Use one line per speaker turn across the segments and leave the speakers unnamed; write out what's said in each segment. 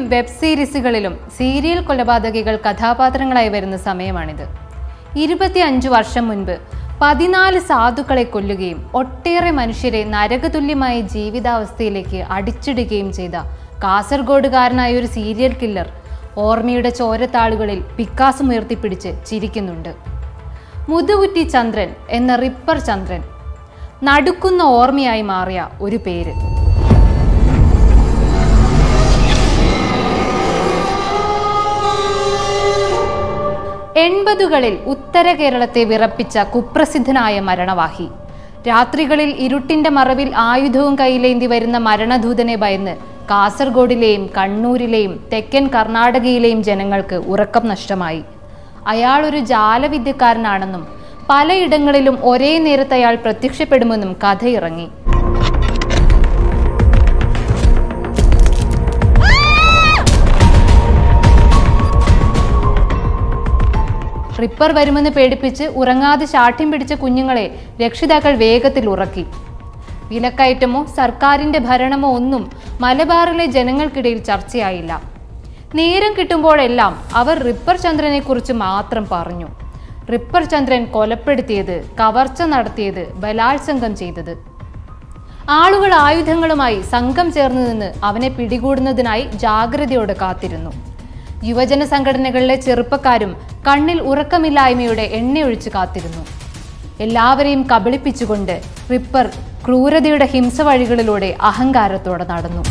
web സീരീസുകളിലും serial കൊലപാതകികൾ കഥാപാത്രങ്ങളായി വരുന്ന സമയമാണിത് ഇരുപത്തിയഞ്ചു വർഷം മുൻപ് പതിനാല് സാധുക്കളെ കൊല്ലുകയും ഒട്ടേറെ മനുഷ്യരെ നരകതുല്യമായ ജീവിതാവസ്ഥയിലേക്ക് അടിച്ചിടുകയും ചെയ്ത കാസർഗോഡുകാരനായ ഒരു സീരിയൽ കില്ലർ ഓർമ്മയുടെ ചോരത്താളുകളിൽ പിക്കാസം ഉയർത്തിപ്പിടിച്ച് ചിരിക്കുന്നുണ്ട് മുതുകുറ്റി ചന്ദ്രൻ എന്ന റിപ്പർ ചന്ദ്രൻ നടുക്കുന്ന ഓർമ്മയായി മാറിയ ഒരു പേര് എൺപതുകളിൽ ഉത്തര കേരളത്തെ വിറപ്പിച്ച കുപ്രസിദ്ധനായ മരണവാഹി രാത്രികളിൽ ഇരുട്ടിന്റെ മറവിൽ ആയുധവും കയ്യിലേന്തി വരുന്ന മരണദൂതനെ ഭയന്ന് കാസർഗോഡിലെയും കണ്ണൂരിലെയും തെക്കൻ കർണാടകയിലെയും ജനങ്ങൾക്ക് ഉറക്കം നഷ്ടമായി അയാൾ ഒരു ജാലവിദ്യക്കാരനാണെന്നും പലയിടങ്ങളിലും ഒരേ നേരത്ത് അയാൾ പ്രത്യക്ഷപ്പെടുമെന്നും കഥയിറങ്ങി റിപ്പർ വരുമെന്ന് പേടിപ്പിച്ച് ഉറങ്ങാതെ ശാഠ്യം പിടിച്ച കുഞ്ഞുങ്ങളെ രക്ഷിതാക്കൾ വേഗത്തിൽ ഉറക്കി വിലക്കയറ്റമോ സർക്കാരിന്റെ ഭരണമോ ഒന്നും മലബാറിലെ ജനങ്ങൾക്കിടയിൽ ചർച്ചയായില്ല നേരം കിട്ടുമ്പോഴെല്ലാം അവർ റിപ്പർ ചന്ദ്രനെ കുറിച്ച് മാത്രം പറഞ്ഞു റിപ്പർ ചന്ദ്രൻ കൊലപ്പെടുത്തിയത് കവർച്ച നടത്തിയത് ബലാത്സംഗം ചെയ്തത് ആളുകൾ ആയുധങ്ങളുമായി സംഘം ചേർന്ന് നിന്ന് അവനെ പിടികൂടുന്നതിനായി ജാഗ്രതയോടെ കാത്തിരുന്നു യുവജന സംഘടനകളിലെ ചെറുപ്പക്കാരും കണ്ണിൽ ഉറക്കമില്ലായ്മയുടെ എണ്ണയൊഴിച്ച് കാത്തിരുന്നു എല്ലാവരെയും കബളിപ്പിച്ചുകൊണ്ട് റിപ്പർ ക്രൂരതയുടെ ഹിംസ വഴികളിലൂടെ അഹങ്കാരത്തോടെ നടന്നു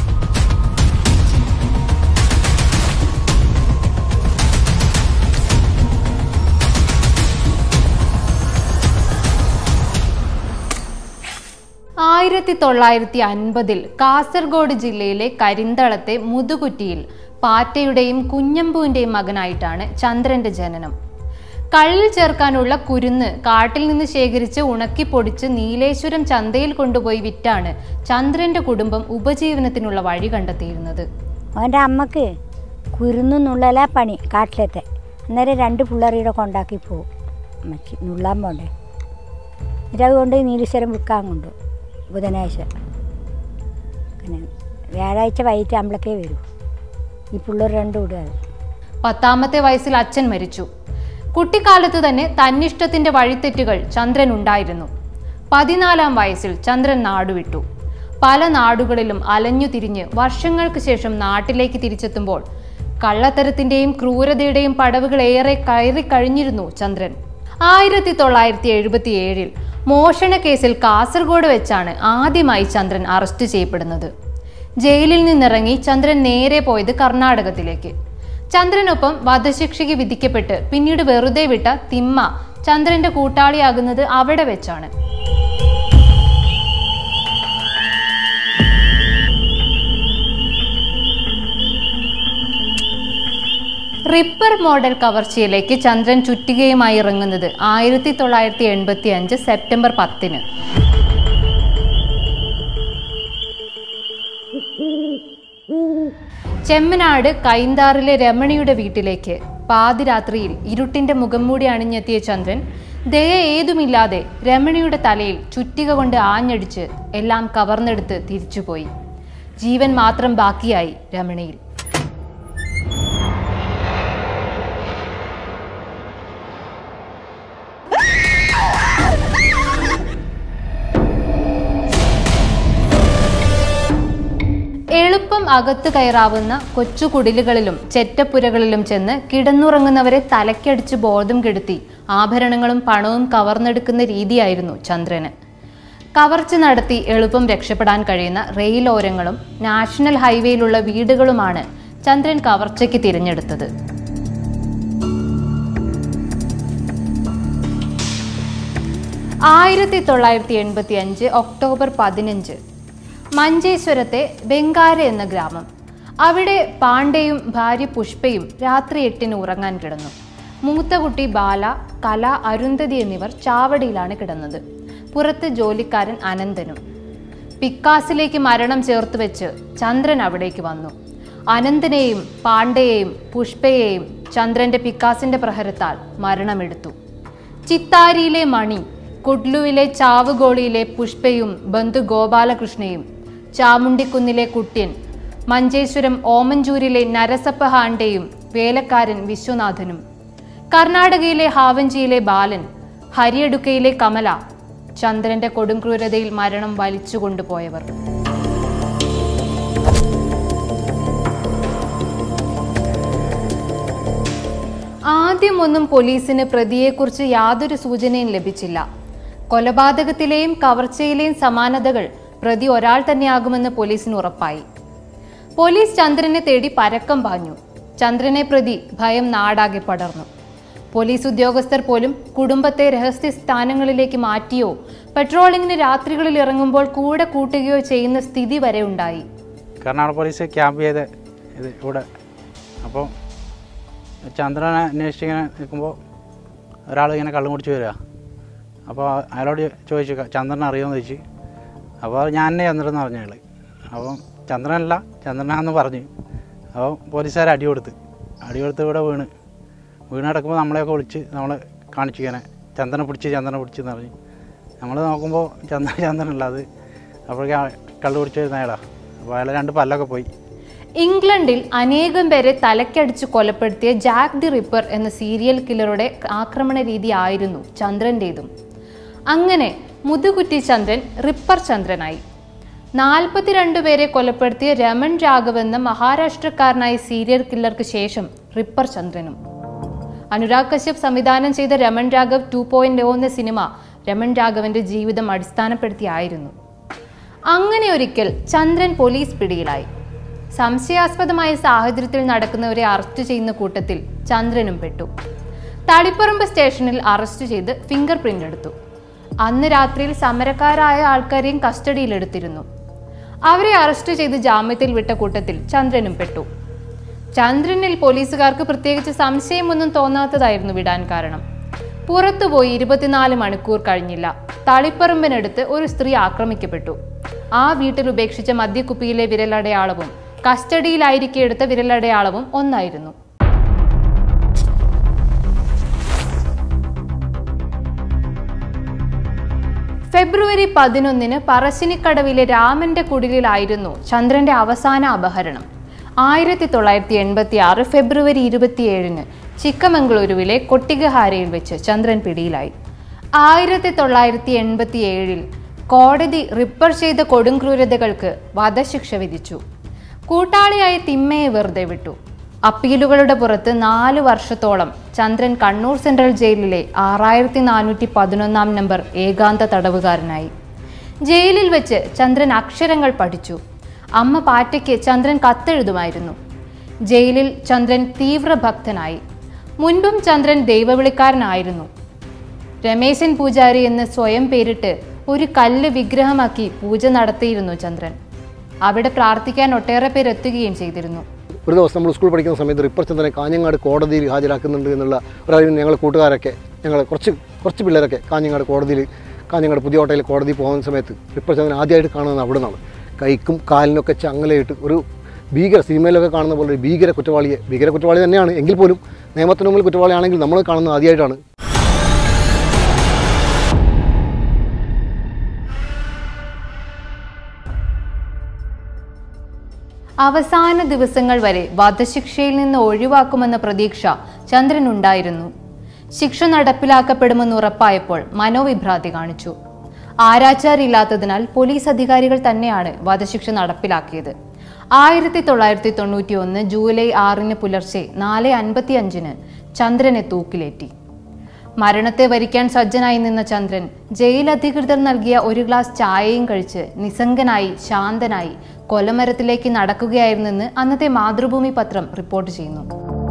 ആയിരത്തി തൊള്ളായിരത്തി അൻപതിൽ കാസർഗോഡ് ജില്ലയിലെ കരിന്തളത്തെ മുതുകുറ്റിയിൽ പാറ്റയുടെയും കുഞ്ഞമ്പുവിന്റെയും മകനായിട്ടാണ് ചന്ദ്രന്റെ ജനനം കള്ളിൽ ചേർക്കാനുള്ള കുരുന്ന് കാട്ടിൽ നിന്ന് ശേഖരിച്ച് ഉണക്കി പൊടിച്ച് നീലേശ്വരം ചന്തയിൽ കൊണ്ടുപോയി വിറ്റാണ് ചന്ദ്രന്റെ കുടുംബം ഉപജീവനത്തിനുള്ള വഴി കണ്ടെത്തിയിരുന്നത്
അവൻ്റെ അമ്മക്ക് കുരുന്ന് നുള്ളലാ പണി കാട്ടിലത്തെ അന്നേരം രണ്ട് പിള്ളേരുടെ കൊണ്ടാക്കി പോവും അമ്മച്ചി നുള്ളാൻ പോണ്ടേ എന്നിട്ട് അതുകൊണ്ട് നീലീശ്വരം വിൽക്കാൻ കൊണ്ടു ബുധനാഴ്ച പിന്നെ വ്യാഴാഴ്ച വൈകിട്ട് അമ്പളക്കേ വരൂ ഈ പിള്ളേർ രണ്ടും ഇടുക
പത്താമത്തെ വയസ്സിൽ അച്ഛൻ മരിച്ചു കുട്ടിക്കാലത്ത് തന്നെ തന്നിഷ്ടത്തിന്റെ വഴിത്തെറ്റുകൾ ചന്ദ്രൻ ഉണ്ടായിരുന്നു പതിനാലാം വയസ്സിൽ ചന്ദ്രൻ നാടുവിട്ടു പല നാടുകളിലും അലഞ്ഞു തിരിഞ്ഞ് വർഷങ്ങൾക്ക് ശേഷം നാട്ടിലേക്ക് തിരിച്ചെത്തുമ്പോൾ കള്ളത്തരത്തിന്റെയും ക്രൂരതയുടെയും പടവുകൾ ഏറെ കയറി കഴിഞ്ഞിരുന്നു ചന്ദ്രൻ ആയിരത്തി തൊള്ളായിരത്തി എഴുപത്തി ഏഴിൽ മോഷണ കേസിൽ കാസർഗോഡ് വെച്ചാണ് ആദ്യമായി ചന്ദ്രൻ അറസ്റ്റ് ചെയ്യപ്പെടുന്നത് ജയിലിൽ നിന്നിറങ്ങി ചന്ദ്രൻ നേരെ പോയത് കർണാടകത്തിലേക്ക് ചന്ദ്രനൊപ്പം വധശിക്ഷയ്ക്ക് വിധിക്കപ്പെട്ട് പിന്നീട് വെറുതെ വിട്ട തിമ്മ ചന്ദ്രന്റെ കൂട്ടാളിയാകുന്നത് അവിടെ വെച്ചാണ് റിപ്പർ മോഡൽ കവർച്ചയിലേക്ക് ചന്ദ്രൻ ചുറ്റികയുമായി ഇറങ്ങുന്നത് ആയിരത്തി തൊള്ളായിരത്തി എൺപത്തി അഞ്ച് സെപ്റ്റംബർ പത്തിന് ചെമ്മനാട് കൈന്താറിലെ രമണിയുടെ വീട്ടിലേക്ക് പാതിരാത്രിയിൽ ഇരുട്ടിന്റെ മുഖംമൂടി അണിഞ്ഞെത്തിയ ചന്ദ്രൻ ദയ ഏതുമില്ലാതെ രമണിയുടെ തലയിൽ ചുറ്റിക കൊണ്ട് ആഞ്ഞടിച്ച് എല്ലാം കവർന്നെടുത്ത് തിരിച്ചുപോയി ജീവൻ മാത്രം ബാക്കിയായി രമണിയിൽ എളുപ്പം അകത്തു കയറാവുന്ന കൊച്ചു കുടിലുകളിലും ചെറ്റപ്പുരകളിലും ചെന്ന് കിടന്നുറങ്ങുന്നവരെ തലക്കടിച്ച് ബോധം കെടുത്തി ആഭരണങ്ങളും പണവും കവർന്നെടുക്കുന്ന രീതിയായിരുന്നു ചന്ദ്രന് കവർച്ച നടത്തി എളുപ്പം രക്ഷപ്പെടാൻ കഴിയുന്ന റെയിലോരങ്ങളും നാഷണൽ ഹൈവേയിലുള്ള വീടുകളുമാണ് ചന്ദ്രൻ കവർച്ചയ്ക്ക് തിരഞ്ഞെടുത്തത് ആയിരത്തി തൊള്ളായിരത്തി എൺപത്തി അഞ്ച് ഒക്ടോബർ പതിനഞ്ച് മഞ്ചേശ്വരത്തെ ബംഗാര എന്ന ഗ്രാമം അവിടെ പാണ്ഡെയും ഭാര്യ പുഷ്പയും രാത്രി എട്ടിന് ഉറങ്ങാൻ കിടന്നു മൂത്ത കുട്ടി ബാല കല അരുന്ധതി എന്നിവർ ചാവടിയിലാണ് കിടന്നത് പുറത്ത് ജോലിക്കാരൻ അനന്തനും പിക്കാസിലേക്ക് മരണം ചേർത്ത് വെച്ച് ചന്ദ്രൻ അവിടേക്ക് വന്നു അനന്തനെയും പാണ്ഡയെയും പുഷ്പയെയും ചന്ദ്രന്റെ പിക്കാസിന്റെ പ്രഹരത്താൽ മരണമെടുത്തു ചിത്താരിയിലെ മണി കുഡ്ലുവിലെ ചാവുഗോളിയിലെ പുഷ്പയും ബന്ധു ഗോപാലകൃഷ്ണയും ചാമുണ്ടിക്കുന്നിലെ കുട്യൻ മഞ്ചേശ്വരം ഓമഞ്ചൂരിലെ നരസപ്പ ഹാണ്ടയും വേലക്കാരൻ വിശ്വനാഥനും കർണാടകയിലെ ഹാവഞ്ചിയിലെ ബാലൻ ഹരിയടുക്കയിലെ കമല ചന്ദ്രന്റെ കൊടുംക്രൂരതയിൽ മരണം വലിച്ചുകൊണ്ടുപോയവർ ആദ്യമൊന്നും പോലീസിന് പ്രതിയെക്കുറിച്ച് യാതൊരു സൂചനയും ലഭിച്ചില്ല കൊലപാതകത്തിലെയും കവർച്ചയിലെയും സമാനതകൾ പ്രതി ഒരാൾ തന്നെയാകുമെന്ന് പോലീസിന് ഉറപ്പായി പോലീസ് ചന്ദ്രനെ തേടി പരക്കം പാഞ്ഞു ചന്ദ്രനെ പ്രതി ഭയം നാടാകെ പടർന്നു പോലീസ് ഉദ്യോഗസ്ഥർ പോലും കുടുംബത്തെ രഹസ്യ സ്ഥാനങ്ങളിലേക്ക് മാറ്റിയോ പെട്രോളിങ്ങിന് രാത്രികളിൽ ഇറങ്ങുമ്പോൾ കൂടെ കൂട്ടുകയോ ചെയ്യുന്ന സ്ഥിതി വരെ ഉണ്ടായി
കർണാടക പോലീസ് ക്യാമ്പ് ചെയ്ത് ഇത് ഇവിടെ അപ്പോൾ ചന്ദ്രനെ അന്വേഷിച്ചിങ്ങനെ നിൽക്കുമ്പോൾ ഒരാൾ ഇങ്ങനെ കള്ളും കുടിച്ച് വരിക അപ്പോൾ അയാളോട് ചോദിച്ചു ചന്ദ്രനെ അറിയുമെന്ന് ചോദിച്ചു അപ്പോൾ ഞാൻ തന്നെ ചന്ദ്രൻ എന്ന് പറഞ്ഞ അയാൾ അപ്പം ചന്ദ്രനല്ല ചന്ദ്രനാന്ന് പറഞ്ഞു അപ്പോൾ പോലീസുകാർ അടി കൊടുത്ത് അടി കൊടുത്ത് ഇവിടെ വീണ് വീണ് കിടക്കുമ്പോൾ നമ്മളെയൊക്കെ വിളിച്ച് നമ്മളെ കാണിച്ചു ഇങ്ങനെ ചന്ദ്രനെ പിടിച്ച് ചന്ദ്രനെ പിടിച്ചെന്ന് പറഞ്ഞു നമ്മൾ നോക്കുമ്പോൾ ചന്ദ്രൻ ചന്ദ്രനല്ല അത് അപ്പോഴേക്കും കള്ളു കുടിച്ച് വരുന്ന അയാളാണ് അപ്പോൾ അയാൾ രണ്ട് പല്ലൊക്കെ പോയി
ഇംഗ്ലണ്ടിൽ അനേകം പേരെ തലക്കടിച്ച് കൊലപ്പെടുത്തിയ ജാക്ക് ദി റിപ്പർ എന്ന സീരിയൽ കില്ലറുടെ ആക്രമണ രീതി ആയിരുന്നു ചന്ദ്രൻ്റേതും അങ്ങനെ മുതുകുറ്റി ചന്ദ്രൻ റിപ്പർ ചന്ദ്രനായി നാൽപ്പത്തിരണ്ട് പേരെ കൊലപ്പെടുത്തിയ രമൺ രാഘവ് എന്ന മഹാരാഷ്ട്രക്കാരനായ സീരിയൽ കില്ലർക്ക് ശേഷം റിപ്പർ ചന്ദ്രനും അനുരാഗ് കശ്യപ് സംവിധാനം ചെയ്ത രമൺ രാഘവ് ടു പോയിന്റ് എന്ന സിനിമ രമൺ രാഘവന്റെ ജീവിതം അടിസ്ഥാനപ്പെടുത്തിയായിരുന്നു അങ്ങനെ ഒരിക്കൽ ചന്ദ്രൻ പോലീസ് പിടിയിലായി സംശയാസ്പദമായ സാഹചര്യത്തിൽ നടക്കുന്നവരെ അറസ്റ്റ് ചെയ്യുന്ന കൂട്ടത്തിൽ ചന്ദ്രനും പെട്ടു തളിപ്പറമ്പ് സ്റ്റേഷനിൽ അറസ്റ്റ് ചെയ്ത് ഫിംഗർ പ്രിന്റ് എടുത്തു അന്ന് രാത്രിയിൽ സമരക്കാരായ ആൾക്കാരെയും കസ്റ്റഡിയിലെടുത്തിരുന്നു അവരെ അറസ്റ്റ് ചെയ്ത് ജാമ്യത്തിൽ വിട്ട കൂട്ടത്തിൽ ചന്ദ്രനും പെട്ടു ചന്ദ്രനിൽ പോലീസുകാർക്ക് പ്രത്യേകിച്ച് സംശയമൊന്നും തോന്നാത്തതായിരുന്നു വിടാൻ കാരണം പുറത്തുപോയി ഇരുപത്തിനാല് മണിക്കൂർ കഴിഞ്ഞില്ല തളിപ്പറമ്പിനടുത്ത് ഒരു സ്ത്രീ ആക്രമിക്കപ്പെട്ടു ആ വീട്ടിൽ ഉപേക്ഷിച്ച മദ്യക്കുപ്പിയിലെ വിരലടയാളവും കസ്റ്റഡിയിലായിരിക്കെ എടുത്ത വിരലടയാളവും ഒന്നായിരുന്നു ഫെബ്രുവരി പതിനൊന്നിന് പറശ്ശിനിക്കടവിലെ രാമന്റെ കുടിലിലായിരുന്നു ചന്ദ്രന്റെ അവസാന അപഹരണം ആയിരത്തി തൊള്ളായിരത്തി എൺപത്തി ആറ് ഫെബ്രുവരി ഇരുപത്തിയേഴിന് ചിക്കമംഗളൂരുവിലെ കൊട്ടികഹാരയിൽ വെച്ച് ചന്ദ്രൻ പിടിയിലായി ആയിരത്തി തൊള്ളായിരത്തി എൺപത്തി ഏഴിൽ കോടതി റിപ്പർ ചെയ്ത കൊടുംക്രൂരതകൾക്ക് വധശിക്ഷ വിധിച്ചു കൂട്ടാളിയായ തിമ്മയെ വെറുതെ വിട്ടു അപ്പീലുകളുടെ പുറത്ത് നാല് വർഷത്തോളം ചന്ദ്രൻ കണ്ണൂർ സെൻട്രൽ ജയിലിലെ ആറായിരത്തി നാനൂറ്റി പതിനൊന്നാം നമ്പർ ഏകാന്ത തടവുകാരനായി ജയിലിൽ വെച്ച് ചന്ദ്രൻ അക്ഷരങ്ങൾ പഠിച്ചു അമ്മ പാറ്റയ്ക്ക് ചന്ദ്രൻ കത്തെഴുതുമായിരുന്നു ജയിലിൽ ചന്ദ്രൻ തീവ്ര ഭക്തനായി മുൻപും ചന്ദ്രൻ ദൈവവിളിക്കാരനായിരുന്നു രമേശൻ പൂജാരി എന്ന് സ്വയം പേരിട്ട് ഒരു കല്ല് വിഗ്രഹമാക്കി പൂജ നടത്തിയിരുന്നു ചന്ദ്രൻ അവിടെ പ്രാർത്ഥിക്കാൻ ഒട്ടേറെ പേർ എത്തുകയും ചെയ്തിരുന്നു
ഒരു ദിവസം നമ്മൾ സ്കൂൾ പഠിക്കുന്ന സമയത്ത് റിപ്പർ ചന്ദ്രനെ കാഞ്ഞങ്ങാട് കോടതിയിൽ ഹാജരാക്കുന്നുണ്ട് എന്നുള്ള ഒരറിവ് ഞങ്ങൾ കൂട്ടുകാരൊക്കെ ഞങ്ങൾ കുറച്ച് കുറച്ച് പിള്ളേരൊക്കെ കാഞ്ഞങ്ങാട് കോടതിയിൽ കാഞ്ഞങ്ങാട് പുതിയ കോട്ടയിൽ കോടതി പോകുന്ന സമയത്ത് റിപ്പർ ചന്ദ്രൻ ആദ്യമായിട്ട് കാണുന്നത് അവിടെ നിന്നാണ് കൈക്കും കാലിനൊക്കെ ചങ്ങലയിട്ട് ഒരു ഭീകര സിനിമയിലൊക്കെ കാണുന്ന പോലെ ഒരു ഭീകര കുറ്റവാളിയെ ഭീകര കുറ്റവാളി തന്നെയാണ് എങ്കിൽ പോലും നിയമത്തിന് മുമ്പിൽ കുറ്റവാളിയാണെങ്കിൽ നമ്മൾ കാണുന്നത് ആദ്യമായിട്ടാണ്
അവസാന ദിവസങ്ങൾ വരെ വധശിക്ഷയിൽ നിന്ന് ഒഴിവാക്കുമെന്ന പ്രതീക്ഷ ചന്ദ്രനുണ്ടായിരുന്നു ശിക്ഷ നടപ്പിലാക്കപ്പെടുമെന്ന് ഉറപ്പായപ്പോൾ മനോവിഭ്രാന്തി കാണിച്ചു ആരാച്ചാരില്ലാത്തതിനാൽ പോലീസ് അധികാരികൾ തന്നെയാണ് വധശിക്ഷ നടപ്പിലാക്കിയത് ആയിരത്തി തൊള്ളായിരത്തി തൊണ്ണൂറ്റി ഒന്ന് ജൂലൈ ആറിന് പുലർച്ചെ നാല് അൻപത്തി അഞ്ചിന് ചന്ദ്രനെ തൂക്കിലേറ്റി മരണത്തെ വരിക്കാൻ സജ്ജനായി നിന്ന ചന്ദ്രൻ ജയിൽ അധികൃതർ നൽകിയ ഒരു ഗ്ലാസ് ചായയും കഴിച്ച് നിസ്സംഗനായി ശാന്തനായി കൊലമരത്തിലേക്ക് നടക്കുകയായിരുന്നെന്ന് അന്നത്തെ മാതൃഭൂമി പത്രം റിപ്പോർട്ട് ചെയ്യുന്നു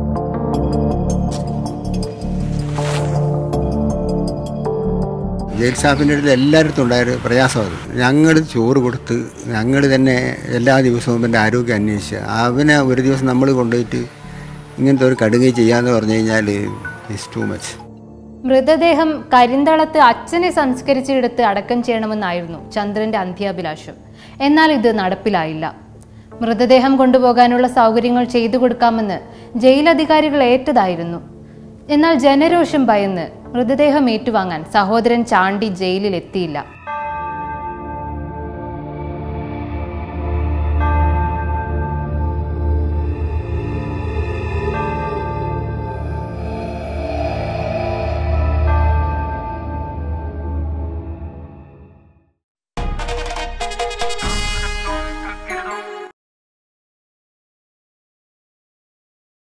ജയിൽ സ്റ്റാഫിൻ്റെ അടുത്ത് എല്ലായിടത്തും ഉണ്ടായൊരു പ്രയാസം അത് ഞങ്ങൾ ചോറ് കൊടുത്ത് ഞങ്ങൾ തന്നെ എല്ലാ ദിവസവും എൻ്റെ ആരോഗ്യം അന്വേഷിച്ച് അവനെ ഒരു ദിവസം നമ്മൾ കൊണ്ടുപോയിട്ട് ഇങ്ങനത്തെ ഒരു കടുകை ചെയ്യാന്ന് പറഞ്ഞു കഴിഞ്ഞാൽ ഇറ്റ്സ് ടു മച്ച്
മൃതദേഹം കരിന്തളത്ത് അച്ഛനെ സംസ്കരിച്ചെടുത്ത് അടക്കം ചെയ്യണമെന്നായിരുന്നു ചന്ദ്രന്റെ അന്ത്യാഭിലാഷം എന്നാൽ ഇത് നടപ്പിലായില്ല മൃതദേഹം കൊണ്ടുപോകാനുള്ള സൗകര്യങ്ങൾ ചെയ്തു കൊടുക്കാമെന്ന് ജയിലധികാരികൾ ഏറ്റതായിരുന്നു എന്നാൽ ജനരോഷം ഭയന്ന് മൃതദേഹം ഏറ്റുവാങ്ങാൻ സഹോദരൻ ചാണ്ടി ജയിലിൽ എത്തിയില്ല